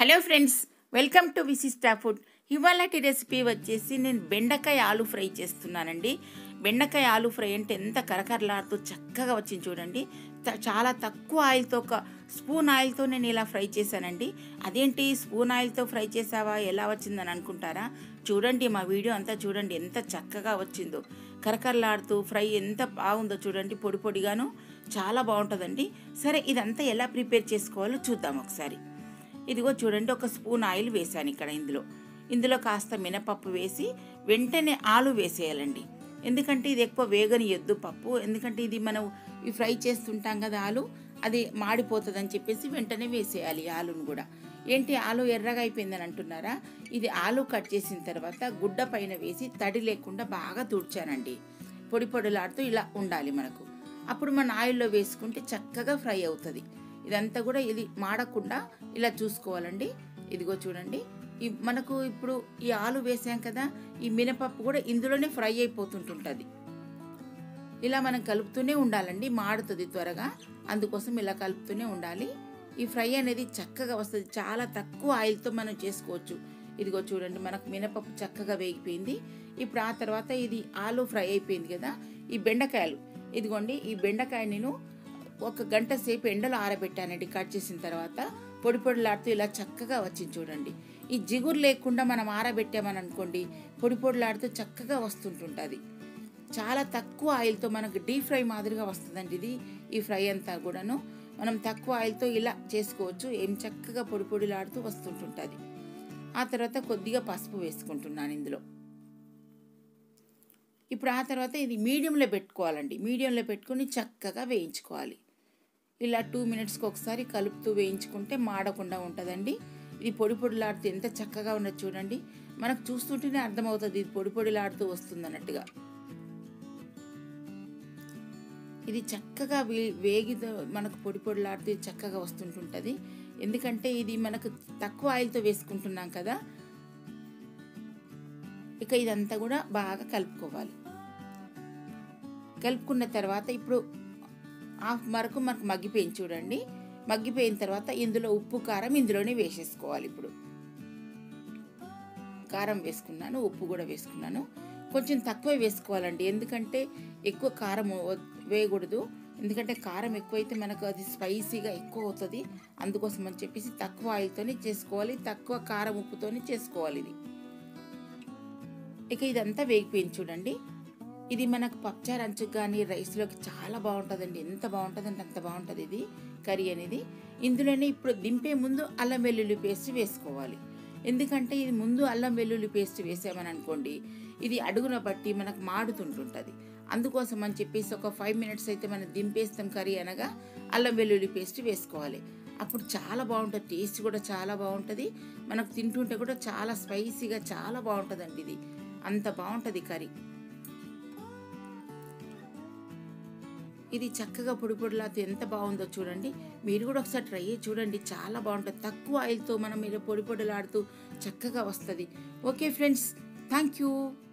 hello friends welcome to Vishishta food ఇవాళటి recipe వచ్చేసి నేను బెండకాయ ఆలు ఫ్రై చేస్తున్నానండి బెండకాయ ఆలు ఫ్రై అంటే ఎంత కరకరలాడుతూ చక్కగా వచ్చింది చూడండి త- చాలా తక్కువ ఆయిల్తో ఒక స్పూన్ ఆయిల్తో నేను ఇలా ఫ్రై చేశానండి అదేంటి స్పూన్ ఆయిల్తో ఫ్రై చేసావా ఎలా వచ్చిందని అనుకుంటారా చూడండి మా వీడియో అంతా చూడండి ఎంత చక్కగా వచ్చిందో కరకరలాడుతూ ఫ్రై ఎంత బాగుందో చూడండి పొడి పొడిగాను చాలా బాగుంటుందండి సరే ఇదంతా ఎలా ప్రిపేర్ చేసుకోవాలో చూద్దాం ఒకసారి ఇదిగో చూడండి ఒక స్పూన్ ఆయిల్ వేసాను ఇక్కడ ఇందులో ఇందులో కాస్త మినపప్పు వేసి వెంటనే ఆలు వేసేయాలండి ఎందుకంటే ఇది ఎక్కువ వేగనియొద్దు పప్పు ఎందుకంటే ఇది మనం ఈ ఫ్రై చేస్తుంటాం కదా ఆలు అది మాడిపోతుందని చెప్పేసి వెంటనే వేసేయాలి ఆలును కూడా ఏంటి ఆలు ఎర్రగా అయిపోయిందని అంటున్నారా ఇది ఆలు కట్ చేసిన తర్వాత గుడ్డ పైన వేసి తడి లేకుండా బాగా తుడిచానండి పొడి పొడిలాడుతూ ఇలా ఉండాలి మనకు అప్పుడు మన ఆయిల్లో వేసుకుంటే చక్కగా ఫ్రై అవుతుంది ఇదంతా కూడా ఇది మాడకుండా ఇలా చూసుకోవాలండి ఇదిగో చూడండి ఈ మనకు ఇప్పుడు ఈ ఆలు వేసాం కదా ఈ మినపప్పు కూడా ఇందులోనే ఫ్రై అయిపోతుంటుంటుంది ఇలా మనం కలుపుతూనే ఉండాలండి మాడుతుంది త్వరగా అందుకోసం ఇలా కలుపుతూనే ఉండాలి ఈ ఫ్రై అనేది చక్కగా వస్తుంది చాలా తక్కువ ఆయిల్తో మనం చేసుకోవచ్చు ఇదిగో చూడండి మనకు మినపప్పు చక్కగా వేగిపోయింది ఇప్పుడు ఆ తర్వాత ఇది ఆలు ఫ్రై అయిపోయింది కదా ఈ బెండకాయలు ఇదిగోండి ఈ బెండకాయ నేను ఒక గంట సేపు ఎండలో ఆరబెట్టానండి కట్ చేసిన తర్వాత పొడి పొడిలాడుతూ ఇలా చక్కగా వచ్చింది చూడండి ఈ జిగురు లేకుండా మనం ఆరబెట్టామని అనుకోండి పొడి పొడిలాడుతూ చక్కగా వస్తుంటుంటుంది చాలా తక్కువ ఆయిల్తో మనకు డీప్ ఫ్రై మాదిరిగా వస్తుందండి ఇది ఈ ఫ్రై అంతా కూడాను మనం తక్కువ ఆయిల్తో ఇలా చేసుకోవచ్చు ఏం చక్కగా పొడి పొడిలాడుతూ వస్తుంటుంటుంది ఆ తర్వాత కొద్దిగా పసుపు వేసుకుంటున్నాను ఇందులో ఇప్పుడు ఆ తర్వాత ఇది మీడియంలో పెట్టుకోవాలండి మీడియంలో పెట్టుకొని చక్కగా వేయించుకోవాలి ఇలా టూ మినిట్స్కి ఒకసారి కలుపుతూ వేయించుకుంటే మాడకుండా ఉంటుందండి ఇది పొడి పొడిలాడుతూ ఎంత చక్కగా ఉన్నది చూడండి మనకు చూస్తుంటేనే అర్థమవుతుంది ఇది పొడి పొడిలాడుతూ వస్తుంది అన్నట్టుగా ఇది చక్కగా వే వేగి మనకు పొడి పొడిలాడుతూ ఇది చక్కగా వస్తుంటుంటుంది ఎందుకంటే ఇది మనకు తక్కువ ఆయిల్తో వేసుకుంటున్నాం కదా ఇక ఇదంతా కూడా బాగా కలుపుకోవాలి కలుపుకున్న తర్వాత ఇప్పుడు హాఫ్ వరకు మనకు మగ్గిపోయింది చూడండి మగ్గిపోయిన తర్వాత ఇందులో ఉప్పు కారం ఇందులోనే వేసేసుకోవాలి ఇప్పుడు కారం వేసుకున్నాను ఉప్పు కూడా వేసుకున్నాను కొంచెం తక్కువ వేసుకోవాలండి ఎందుకంటే ఎక్కువ కారం వ- వేయకూడదు ఎందుకంటే కారం ఎక్కువైతే మనకు అది స్పైసీగా ఎక్కువ అవుతుంది అందుకోసం అని చెప్పేసి తక్కువ ఆయిల్తోనే చేసుకోవాలి తక్కువ కారం ఉప్పుతోనే చేసుకోవాలి ఇది ఇక ఇదంతా వేగిపోయింది చూడండి ఇది మనకు పప్చార్ అంచుకు కానీ రైస్లోకి చాలా బాగుంటుందండి ఎంత బాగుంటుందంటే అంత బాగుంటుంది ఇది కర్రీ అనేది ఇందులోనే ఇప్పుడు దింపే ముందు అల్లం వెల్లుల్లి పేస్ట్ వేసుకోవాలి ఎందుకంటే ఇది ముందు అల్లం వెల్లుల్లి పేస్ట్ వేసామని అనుకోండి ఇది అడుగున బట్టి మనకు మాడుతుంటుంటుంది అందుకోసం అని చెప్పేసి ఒక ఫైవ్ మినిట్స్ అయితే మనం దింపేస్తాం కర్రీ అనగా అల్లం వెల్లుల్లి పేస్ట్ వేసుకోవాలి అప్పుడు చాలా బాగుంటుంది టేస్ట్ కూడా చాలా బాగుంటుంది మనకు తింటుంటే కూడా చాలా స్పైసీగా చాలా బాగుంటుందండి ఇది అంత బాగుంటుంది కర్రీ ఇది చక్కగా పొడి పొడిలాతో ఎంత బాగుందో చూడండి మీరు కూడా ఒకసారి ట్రై చేసి చూడండి చాలా బాగుంటుంది తక్కువ ఆయిల్తో మనం మీరు పొడి పొడిలాడుతూ చక్కగా వస్తుంది ఓకే ఫ్రెండ్స్ థ్యాంక్ యూ